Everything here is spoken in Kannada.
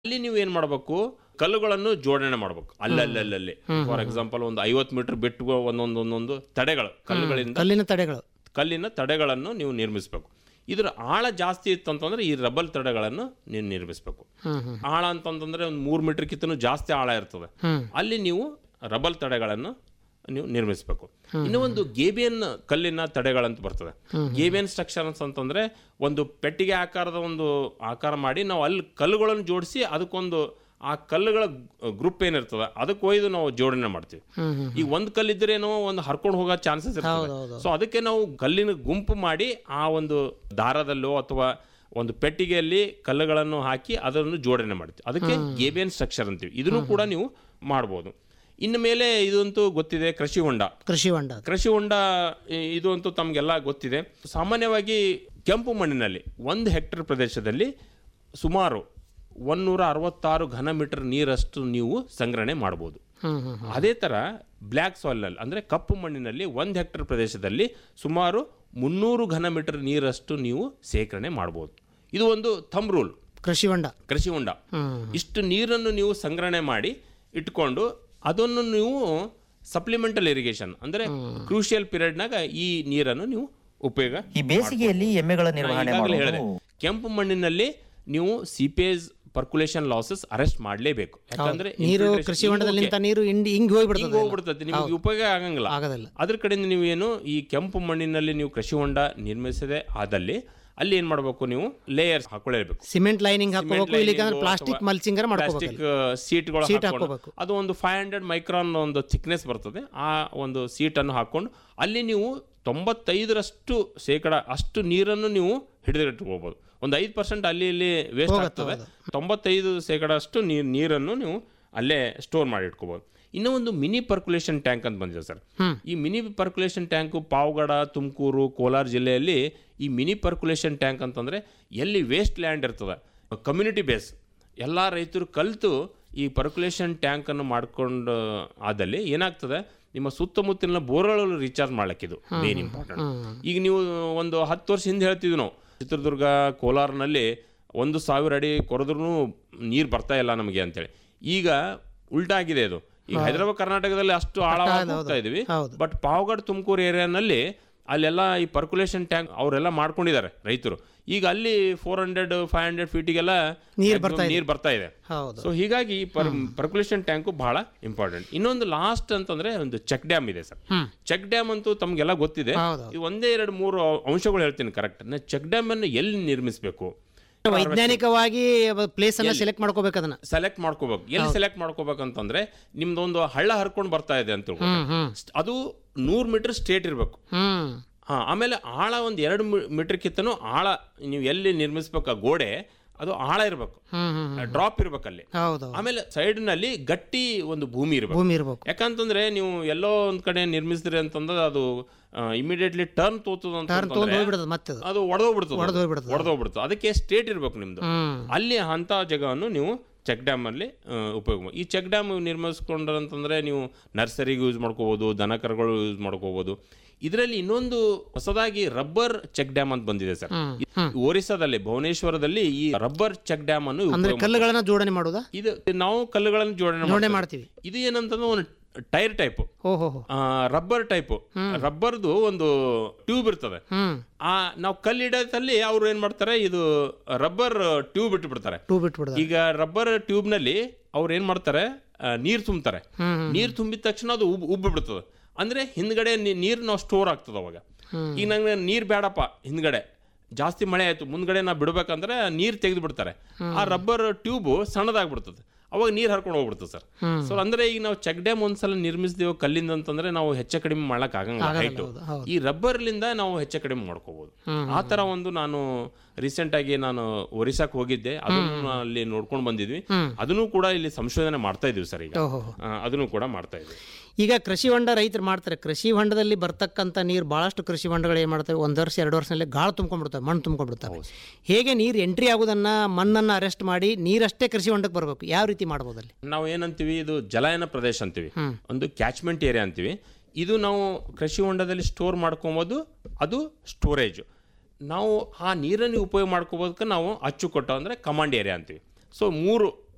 ಅಲ್ಲಿ ನೀವು ಏನ್ ಮಾಡಬೇಕು ಕಲ್ಲುಗಳನ್ನು ಜೋಡಣೆ ಮಾಡಬೇಕು ಅಲ್ಲಲ್ಲಲ್ಲಿ ಫಾರ್ ಎಕ್ಸಾಂಪಲ್ ಒಂದು ಐವತ್ತು ಮೀಟರ್ ಬಿಟ್ಟು ಒಂದೊಂದು ಒಂದೊಂದು ತಡೆಗಳು ಕಲ್ಲುಗಳಿಂದ ಕಲ್ಲಿನ ತಡೆಗಳು ಕಲ್ಲಿನ ತಡೆಗಳನ್ನು ನೀವು ನಿರ್ಮಿಸಬೇಕು ಇದರ ಆಳ ಜಾಸ್ತಿ ಇತ್ತು ಅಂತಂದ್ರೆ ಈ ರಬ್ಬಲ್ ತಡೆಗಳನ್ನು ನೀವು ನಿರ್ಮಿಸಬೇಕು ಹ್ಮ್ ಹ್ಮ್ ಆಳ ಅಂತಂತಂದ್ರೆ ಒಂದು ಮೂರು ಮೀಟರ್ ಕಿತ್ತನು ಜಾಸ್ತಿ ಆಳ ಇರ್ತದೆ ಹ್ಮ್ ಅಲ್ಲಿ ನೀವು ರಬ್ಬಲ್ ತಡೆಗಳನ್ನು ನೀವು ನಿರ್ಮಿಸಬೇಕು ಇನ್ನು ಒಂದು ಗೇಬಿಯನ್ ಕಲ್ಲಿನ ತಡೆಗಳಂತ ಬರ್ತದೆ ಗೇಬಿಯನ್ ಸ್ಟ್ರಕ್ಚರ್ಸ್ ಅಂತಂದ್ರೆ ಒಂದು ಪೆಟ್ಟಿಗೆ ಆಕಾರದ ಒಂದು ಆಕಾರ ಮಾಡಿ ನಾವು ಅಲ್ಲಿ ಕಲ್ಲುಗಳನ್ನು ಜೋಡಿಸಿ ಅದಕ್ಕೊಂದು ಆ ಕಲ್ಲುಗಳ ಗ್ರೂಪ್ ಏನಿರ್ತದೆ ಅದಕ್ಕೆ ಒಯ್ದು ನಾವು ಜೋಡಣೆ ಮಾಡ್ತೀವಿ ಹ್ಮ್ ಹ್ಮ್ ಈಗ ಒಂದು ಕಲ್ಲಿದ್ರೇನೋ ಒಂದು ಹರ್ಕೊಂಡು ಹೋಗೋ ಚಾನ್ಸಸ್ ಇರ್ತದೆ ಹೌದು. ಸೊ ಅದಕ್ಕೆ ನಾವು ಕಲ್ಲಿನ ಗುಂಪು ಮಾಡಿ ಆ ಒಂದು ದಾರದಲ್ಲೋ ಅಥವಾ ಒಂದು ಪೆಟ್ಟಿಗೆಯಲ್ಲಿ ಕಲ್ಲುಗಳನ್ನು ಹಾಕಿ ಅದನ್ನು ಜೋಡಣೆ ಮಾಡ್ತೀವಿ ಅದಕ್ಕೆ ಗೇಬಿಯನ್ ಸ್ಟ್ರಕ್ಚರ್ ಅಂತೀವಿ ಇದನ್ನು ಕೂಡ ನೀವು ಮಾಡ್ಬೋದು ಇನ್ನು ಮೇಲೆ ಇದಂತೂ ಗೊತ್ತಿದೆ ಕೃಷಿ ಹೊಂಡ ಕೃಷಿ ಹೊಂಡ ಕೃಷಿ ಹೊಂಡ ಇ- ಇದು ಅಂತೂ ತಮಗೆಲ್ಲ ಗೊತ್ತಿದೆ ಸಾಮಾನ್ಯವಾಗಿ ಕೆಂಪು ಮಣ್ಣಿನಲ್ಲಿ ಒಂದು ಹೆಕ್ಟರ್ ಪ್ರದೇಶದಲ್ಲಿ ಸುಮಾರು ಒನ್ನೂರ ಅರವತ್ತಾರು ಘನ ಮೀಟರ್ ನೀರಷ್ಟು ನೀವು ಸಂಗ್ರಹಣೆ ಮಾಡ್ಬೋದು ಹ್ಮ್ ಹ್ಮ್ ಹ್ಮ್. ಅದೇ ಥರ ಬ್ಲ್ಯಾಕ್ ಸಾಯಿಲ್ನಲ್ಲಿ ಅಂದರೆ ಕಪ್ಪು ಮಣ್ಣಿನಲ್ಲಿ ಒಂದು ಹೆಕ್ಟರ್ ಪ್ರದೇಶದಲ್ಲಿ ಸುಮಾರು ಮುನ್ನೂರು ಘನ ಮೀಟರ್ ನೀರಷ್ಟು ನೀವು ಸೇಕರಣೆ ಮಾಡ್ಬೋದು ಇದು ಒಂದು ಥಂಬ್ ರೂಲ್ ಕೃಷಿ ಹೊಂಡ ಕೃಷಿ ಹೊಂಡ ಹ್ಮ್ ಇಷ್ಟು ನೀರನ್ನು ನೀವು ಸಂಗ್ರಹಣೆ ಮಾಡಿ ಇಟ್ಕೊಂಡು ಅದನ್ನು ನೀವು ಸಪ್ಲಿಮೆಂಟಲ್ ಇರಿಗೇಷನ್ ಅಂದರೆ ಕ್ರೂಷಿಯಲ್ ಪೀರಿಯಡ್ನಾಗ ಈ ನೀರನ್ನು ನೀವು ಉಪಯೋಗ ಈ ಬೇಸಿಗೆಯಲ್ಲಿ ಎಮ್ಮೆಗಳ ನಿರ್ವಹಣೆ ಈಗಾಗಲೇ ಹೇಳಿದೆ ಮಾಡೋದು ಕೆಂಪು ಮಣ್ಣಿನಲ್ಲಿ ನೀವು ಸಿಪೇಜ್ ಪರ್ಕುಲೇಷನ್ ಲಾಸಸ್ ಅರೆಸ್ಟ್ ಮಾಡಲೇಬೇಕು ಯಾಕಂದ್ರೆ ನೀರು infiltration ಕೃಷಿ ಹೊಂಡದಲ್ಲಿ ಹಿಂಗ್ ನಿಂತ ನೀರು ಹಿಂಡಿ ಹಿಂಗ್ ಹಿಂಗ್ ಹೋಗ್ಬಿಡ್ತದೆ ಹೋಗ್ಬಿಡ್ತದೆ ನಿಮಗೆ ಉಪಯೋಗ ಆಗಂಗಿಲ್ಲ ಆಗೋದಿಲ್ಲ ಅದ್ರ ಕಡೆಯಿಂದ ನೀವು ಏನು ಈ ಕೆಂಪು ಮಣ್ಣಿನಲ್ಲಿ ನೀವು ಕೃಷಿ ಹೊಂಡ ನಿರ್ಮಿಸದೆ ಆದಲ್ಲಿ ಅಲ್ಲಿ ಏನ್ ಮಾಡಬೇಕು ನೀವು ಲೇಯರ್ಸ್ ಹಾಕೊಳ್ಳೇಬೇಕು ಸಿಮೆಂಟ್ ಲೈನಿಂಗ್ ಹಾಕೋಬೇಕು ಇಲ್ಲಿಕಂದ್ರೆ lining ಪ್ಲಾಸ್ಟಿಕ್ ಅಥವಾ ಮಲ್ಚಿಂಗರ್ ಮಾಡ್ಕೋಬೇಕು ಪ್ಲಾಸ್ಟಿಕ್ ಸೀಟ್ಗಳು Sheet ಹಾಕೊಂಡು ಹಾಕ್ಕೋಬೇಕು. ಅದು ಒಂದು ಫೈವ್ ಹಂಡ್ರೆಡ್ ಮೈಕ್ರಾನ್ ಒಂದು ಥಿಕ್ನೆಸ್ ಬರ್ತದೆ ಆ ಒಂದು ಸೀಟನ್ನು ಹಾಕೊಂಡು ಅಲ್ಲಿ ನೀವು ತೊಂಬತ್ತೈದರಷ್ಟು ಶೇಕಡ ಅಷ್ಟು ನೀರನ್ನು ನೀವು ಹಿಡಿದಿಟ್ಕೋಬಹುದು ಒಂದು ಐದು ಪರ್ಸೆಂಟ್ ಅಲ್ಲಿ ಇಲ್ಲಿ ವೇಸ್ಟ್ ಆಗ್ತದೆ ತೊಂಬತ್ತೈದು ಶೇಕಡ ಅಷ್ಟು ನೀರು ನೀರನ್ನು ನೀವು ಅಲ್ಲೇ ಸ್ಟೋರ್ ಮಾಡಿ ಇಟ್ಕೋಬಹುದು ಇನ್ನೂ ಒಂದು ಮಿನಿ ಪರ್ಕುಲೇಷನ್ ಟ್ಯಾಂಕ್ ಅಂತ ಬಂದಿದೆ ಸರ್ ಈ mini percolation tank Pavagada Tumakuru Kolar ಜಿಲ್ಲೆಯಲ್ಲಿ ಈ ಮಿನಿ ಪರ್ಕುಲೇಷನ್ ಟ್ಯಾಂಕ್ ಅಂತಂದ್ರೆ ಎಲ್ಲಿ ವೇಸ್ಟ್ ಲ್ಯಾಂಡ್ ಇರ್ತದೆ ಕಮ್ಯುನಿಟಿ ಬೇಸ್ ಎಲ್ಲ ರೈತರು ಕಲಿತು ಈ ಪರ್ಕುಲೇಷನ್ ಟ್ಯಾಂಕನ್ನು ಮಾಡ್ಕೊಂಡು ಆದಲ್ಲಿ ಏನಾಗ್ತದೆ ನಿಮ್ಮ ಸುತ್ತಮುತ್ತಲಿನ ಬೋರ್ಗಳು ರೀಚಾರ್ಜ್ ಮಾಡ್ಲಿಕ್ಕೆ ಇದು ಮೇನ್ ಇಂಪಾರ್ಟೆಂಟ್ ಈಗ ನೀವು ಒಂದು ಹತ್ತು ವರ್ಷ ಹಿಂದೆ ಹೇಳ್ತಿದ್ವಿ ನಾವು ಚಿತ್ರದುರ್ಗ ಕೋಲಾರ್ನಲ್ಲಿ ಒಂದು ಸಾವಿರ ಅಡಿ ಕೊರೆದ್ರೂ ನೀರು ಬರ್ತಾ ಇಲ್ಲ ನಮಗೆ ಅಂತೇಳಿ ಈಗ ಉಲ್ಟಾ ಆಗಿದೆ ಇದು ಈಗ ಹೈದರಾಬಾದ್ ಕರ್ನಾಟಕದಲ್ಲಿ ಅಷ್ಟು ಆಳವಾಗಿ ಹೋಗ್ತಾ ಇದೀವಿ ಹೌದು. ಬಟ್ ಪಾವಗಡ್ ತುಮಕೂರು ಏರಿಯಾನಲ್ಲಿ ಅಲ್ಲೆಲ್ಲ ಈ ಪರ್ಕುಲೇಷನ್ ಟ್ಯಾಂಕ್ ಅವರೆಲ್ಲ ಮಾಡ್ಕೊಂಡಿದ್ದಾರೆ ರೈತರು ಈಗ ಅಲ್ಲಿ ಫೋರ್ ಹಂಡ್ರೆಡ್ ಫೈವ್ ಹಂಡ್ರೆಡ್ ಫೀಟಿಗೆಲ್ಲ ನೀರ್ ಬರ್ತಾ ನೀರು ಬರ್ತಾ ಇದೆ ಹೌದು ಸೊ ಹೀಗಾಗಿ ಪರ್ ಪರ್ಕುಲೇಷನ್ ಟ್ಯಾಂಕು ಬಹಳ ಇಂಪಾರ್ಟೆಂಟ್ ಇನ್ನೊಂದು ಲಾಸ್ಟ್ ಅಂತಂದ್ರೆ ಒಂದು ಚೆಕ್ ಡ್ಯಾಮ್ ಇದೆ ಸರ್ ಹ್ಮ್. ಚೆಕ್ ಡ್ಯಾಮ್ ಅಂತೂ ತಮಗೆಲ್ಲ ಗೊತ್ತಿದೆ ಹೌದು. ಇದು ಒಂದೇ ಎರಡು ಮೂರು ಅಂಶಗಳು ಹೇಳ್ತೀನಿ ಕರೆಕ್ಟ್ ಚೆಕ್ ಡ್ಯಾಮ್ ಅನ್ನು ಎಲ್ಲಿ ನಿರ್ಮಿಸಬೇಕು ವೈಜ್ಞಾನಿಕವಾಗಿ ಪ್ಲೇಸ್ ಅನ್ನ ಸೆಲೆಕ್ಟ್ ಮಾಡ್ಕೋಬೇಕು ಅದನ್ನ ಸೆಲೆಕ್ಟ್ ಮಾಡ್ಕೋಬೇಕು ಎಲ್ಲಿ ಸೆಲೆಕ್ಟ್ ಮಾಡ್ಕೋಬೇಕಂತಂದ್ರೆ ನಿಮ್ದೊಂದು ಹಳ್ಳ ಹರ್ಕೊಂಡು ಬರ್ತಾ ಇದೆ ಅಂತ ತಿಳ್ಕೊ. ಹ್ಮ್ ಹ್ಮ್ ಅದು ನೂರು ಮೀಟರ್ ಸ್ಟ್ರೇಟ್ ಇರಬೇಕು ಹ್ಮ್ ಹಾ ಆಮೇಲೆ ಆಳ ಒಂದು ಎರಡು ಮೀಟರ್ ಕಿತ್ತನು ಆಳ ನೀವು ಎಲ್ಲಿ ನಿರ್ಮಿಸ್ಬೇಕು ಆ ಗೋಡೆ ಅದು ಆಳ ಇರಬೇಕು ಹ್ಮ್ ಹ್ಮ್ ಡ್ರಾಪ್ ಇರ್ಬೇಕಲ್ಲಿ ಹೌದು ಆಮೇಲೆ ಸೈಡ್ ನಲ್ಲಿ ಗಟ್ಟಿ ಒಂದು ಭೂಮಿ ಇರಬೇಕು ಭೂಮಿ ಇರ್ಬೇಕು ಯಾಕಂತಂದ್ರೆ ನೀವು ಎಲ್ಲೋ ಒಂದ್ ಕಡೆ ನಿರ್ಮಿಸಿದ್ರಿ ಅಂತಂದ್ರೆ ಅದು ಇಮಿಡಿಯೇಟ್ಲಿ ಟರ್ನ್ ತೋತದ ಟರ್ನ್ ತಗೊಂಡ್ ಹೋಗ್ಬಿಡೋದು ಮತ್ತೆ ಅದು ಅದು ಒಡೆದೋಗ್ಬಿಡ್ತದೆ ಒಡೆದೋಗ್ಬಿಡ್ತದೆ. ಒಡೆದೋಗ್ಬಿಡ್ತದೆ ಅದಕ್ಕೆ ಸ್ಟೇಟ್ ಇರ್ಬೇಕು ನಿಮ್ದು ಹ್ಮ್ ಅಲ್ಲಿ ಅಂತ ಜಾಗವನ್ನು ನೀವು ಚೆಕ್ ಡ್ಯಾಮ್ ಅಲ್ಲಿ ಆ, ಉಪಯೋಗ ಮಾಡಿ ಈ ಚೆಕ್ ಡ್ಯಾಮ್ ನಿರ್ಮಿಸ್ಕೊಂಡ್ರಂತಂದ್ರೆ ನೀವು ನರ್ಸರಿಗೆ ಯೂಸ್ ಮಾಡ್ಕೋಬಹುದು ದನ ಕರುಗಳು ಯೂಸ್ ಮಾಡ್ಕೋಬಹುದು ಇದರಲ್ಲಿ ಇನ್ನೊಂದು ಹೊಸದಾಗಿ ರಬ್ಬರ್ ಚೆಕ್ ಡ್ಯಾಮ್ ಅಂತ ಬಂದಿದೆ ಸರ್ ಒರಿಸ್ಸಾದಲ್ಲಿ ಭುವನೇಶ್ವರದಲ್ಲಿ ಈ ರಬ್ಬರ್ ಚೆಕ್ ಡ್ಯಾಮ್ ಅನ್ನು ಅಂದ್ರೆ ಉಪಯೋಗ ಕಲ್ಲುಗಳನ್ನ ಜೋಡಣೆ ಮಾಡುದಾ ಇದು ನಾವು ಕಲ್ಲುಗಳನ್ನು ಜೋಡಣೆ ಜೋಡಣೆ ಮಾಡ್ತೀವಿ. ಮಾಡ್ತೀವಿ ಇದು ಏನಂತಂದ್ರೆ ಒಂದು ಟೈರ್ ಟೈಪ್ ಓ ಹೋ ಹೋ ರಬ್ಬರ್ ಟೈಪ್ ರಬ್ಬರ್ದು ಒಂದು ಟ್ಯೂಬ್ ಇರ್ತದೆ ಹ್ಮ್ ಆ ನಾವು ಕಲ್ಲು ಇಡೋದಲ್ಲಿ ಅವ್ರು ಏನ್ ಮಾಡ್ತಾರೆ ಇದು ರಬ್ಬರ್ ಟ್ಯೂಬ್ ಇಟ್ಟು ಬಿಡ್ತಾರೆ ಟೂ ಬಿಟ್ಬಿಡ್ದ ಈಗ ರಬ್ಬರ್ ಟ್ಯೂಬ್ ನಲ್ಲಿ ಅವ್ರು ಏನ್ ಮಾಡ್ತಾರೆ ನೀರು ತುಂಬ್ತಾರೆ ಹ್ಮ್ ನೀರು ತುಂಬಿದ ತಕ್ಷಣ ಅದು ಉಬ್ ಉಬ್ಬಿ ಬಿಡ್ತದೆ ಅಂದ್ರೆ ಹಿಂದ್ಗಡೆ ನೀ- ನೀರು ನಾವು ಸ್ಟೋರ್ ಆಗ್ತದೆ ಅವಾಗ ಈಗ ನಂಗೆ ನೀರು ಬೇಡಪ್ಪ ಹಿಂದ್ಗಡೆ ಜಾಸ್ತಿ ಮಳೆ ಆಯ್ತು ಮುಂದ್ಗಡೆ ನಾ ಬಿಡ್ಬೇಕಂದ್ರೆ ನೀರು ತೆಗೆದು ಬಿಡ್ತಾರೆ ಆ ರಬ್ಬರ್ ಟ್ಯೂಬ್ ಸಣ್ಣದಾಗ್ಬಿಡ್ತದೆ ಅವಾಗ ನೀರು ಹರ್ಕೊಂಡು ಹೋಗ್ಬಿಡ್ತದೆ ಸರ್ ಸೊ ಅಂದ್ರೆ ಈಗ ನಾವು ಚೆಕ್ ಡ್ಯಾಮ್ ಒಂದ್ಸಲ ನಿರ್ಮಿಸಿದೇವು ಕಲ್ಲಿಂದ ಅಂತಂದ್ರೆ ನಾವು ಹೆಚ್ಚ ಕಡಿಮೆ ಮಾಡಕ್ ಆಗಂಗಿಲ್ಲ ಹೈಟು ಹೌದು, ಹೌದು. ಈ ರಬ್ಬರ್ಲಿಂದ ನಾವು ಹೆಚ್ಚ ಕಡಿಮೆ ಮಾಡ್ಕೋಬಹುದು ಆ ತರ ಒಂದು ನಾನು ರೀಸೆಂಟ್ ಆಗಿ ನಾನು ಒರಿಸ್ಸಾಕ್ ಹೋಗಿದ್ದೆ ಅದನ್ನು ಅಲ್ಲಿ ನೋಡ್ಕೊಂಡು ಬಂದಿದ್ವಿ ಅದನ್ನು ಕೂಡ ಇಲ್ಲಿ ಸಂಶೋಧನೆ ಮಾಡ್ತಾ ಇದೀವಿ ಸರ್ ಈಗ ಓಹೋ ಆ, ಅದನ್ನು ಕೂಡ ಮಾಡ್ತಾ ಇದೀವಿ ಈಗ ಕೃಷಿ ಹೊಂಡ ರೈತರು ಮಾಡ್ತಾರೆ ಕೃಷಿ ಹೊಂಡದಲ್ಲಿ ಬರ್ತಕ್ಕಂಥ ನೀರು ಭಾಳಷ್ಟು ಕೃಷಿ ಹೊಂಡಗಳು ಏನು ಮಾಡ್ತವೆ ಒಂದು ವರ್ಷ ಎರಡು ವರ್ಷದಲ್ಲಿ ಗಾಳು ತುಂಬ್ಕೊಂಡ್ಬಿಡ್ತವೆ ಮಣ್ಣು ತುಂಬ್ಕೊಂಡ್ಬಿಡ್ತವೆ ಹೇಗೆ ನೀರು ಎಂಟ್ರಿ ಆಗೋದನ್ನ ಮಣ್ಣನ್ನು ಅರೆಸ್ಟ್ ಮಾಡಿ ನೀರಷ್ಟೇ ಕೃಷಿ ಹೊಂಡಕ್ಕೆ ಬರಬೇಕು ಯಾವ ರೀತಿ ಮಾಡ್ಬೋದು ಅಲ್ಲಿ ನಾವು ಏನಂತೀವಿ ಇದು ಜಲಾಯನ ಪ್ರದೇಶ ಅಂತೀವಿ ಒಂದು ಕ್ಯಾಚ್ಮೆಂಟ್ ಏರಿಯಾ ಅಂತೀವಿ ಇದು ನಾವು ಕೃಷಿ ಹೊಂಡದಲ್ಲಿ ಸ್ಟೋರ್ ಮಾಡ್ಕೊಬೋದು ಅದು ಸ್ಟೋರೇಜ್ ನಾವು ಆ ನೀರನ್ನು ಉಪಯೋಗ ಮಾಡ್ಕೋಬೋದಕ್ಕೆ ನಾವು ಅಚ್ಚುಕಟ್ಟು ಅಂದರೆ ಕಮಾಂಡ್ ಏರಿಯಾ ಅಂತೀವಿ ಸೊ ಮೂರು